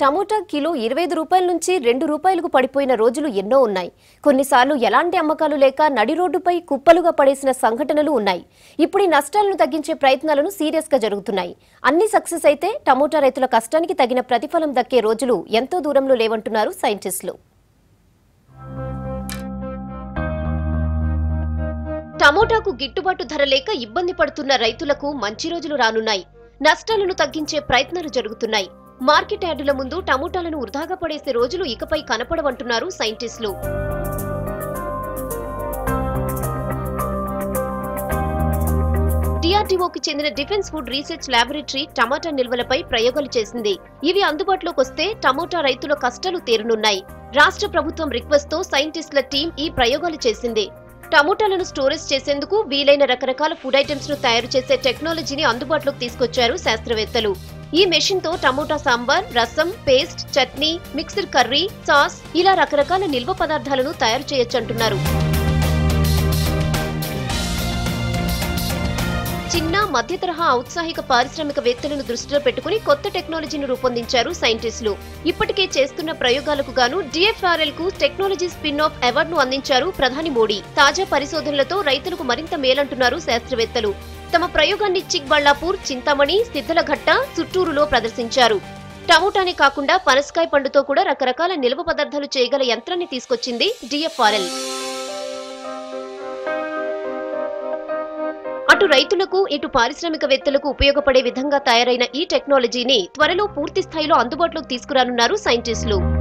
tomato kilo ఇరవై ఐదు రూపాయల నుంచి రెండు రూపాయలకు పడిపోయిన రోజులు ఎన్నో ఉన్నాయి కొన్నిసార్లు ఎలాంటి అమ్మకాలు లేక నడి రోడ్డుపై కుప్పలుగా పడేసిన సంఘటనలు ఉన్నాయి ఇప్పుడు ఈ నష్టాలను తగ్గించే ప్రయత్నాలను సీరియస్ గా జరుగుతున్నాయి అన్ని సక్సెస్ అయితే టమోటా రైతుల కష్టానికి తగిన ప్రతిఫలం దక్కే రోజులు ఎంతో దూరంలో లేవంటున్నారు సైంటిస్టులు టమోటాకు గిట్టుబాటు ధర లేక ఇబ్బంది పడుతున్న రైతులకు మంచి రోజులు రానున్నాయి నష్టాలను తగ్గించే ప్రయత్నాలు జరుగుతున్నాయి మార్కెట్ యార్డుల ముందు టమోటాలను వృధాగా పడేసే రోజులు ఇకపై కనపడవంటున్నారు సైంటిస్టులు డిఆర్డీఓకి చెందిన డిఫెన్స్ ఫుడ్ రీసెర్చ్ ల్యాబొరేటరీ టమాటా నిల్వలపై ప్రయోగాలు చేసింది ఇవి అందుబాటులోకి వస్తే టమోటా రైతుల కష్టాలు తీరనున్నాయి రాష్ట్ర ప్రభుత్వం రిక్వెస్ట్ తో సైంటిస్టుల టీం ఈ ప్రయోగాలు చేసింది టమోటాలను స్టోరేజ్ చేసేందుకు వీలైన రకరకాల ఫుడ్ ఐటమ్స్ ను తయారు చేసే టెక్నాలజీని అందుబాటులోకి తీసుకొచ్చారు శాస్త్రవేత్తలు ఈ మెషిన్ తో టమోటా sambar rasam paste chutney mixer curry sauce ఇలా రకరకాల నిల్వ పదార్థాలను తయారు చేయొచ్చంటున్నారు చిన్న మధ్య తరహా ఔత్సాహిక పారిశ్రామికవేత్తలను దృష్టిలో పెట్టుకుని కొత్త టెక్నాలజీని రూపొందించారు సైంటిస్టులు ఇప్పటికే చేస్తున్న ప్రయోగాలకు గాను డిఎఫ్ఆర్ఎల్ కు టెక్నాలజీ స్పిన్ ఆఫ్ అవార్డును అందించారు ప్రధాని మోడీ తాజా పరిశోధనలతో రైతులకు మరింత మేలంటున్నారు శాస్త్రవేత్తలు తమ ప్రయోగాన్ని చిక్బళ్లాపూర్ చింతామణి సిద్ధలఘట్ట చుట్టూరులో ప్రదర్శించారు టమోటానే కాకుండా పనసకాయ పండుతో కూడా రకరకాల నిల్వ పదార్థాలు చేయగల యంత్రాన్ని తీసుకొచ్చింది డిఎఫ్ఆర్ఎల్ అటు రైతులకు ఇటు పారిశ్రామికవేత్తలకు ఉపయోగపడే విధంగా తయారైన ఈ టెక్నాలజీని త్వరలో పూర్తి స్థాయిలో అందుబాటులోకి తీసుకురానున్నారు సైంటిస్టులు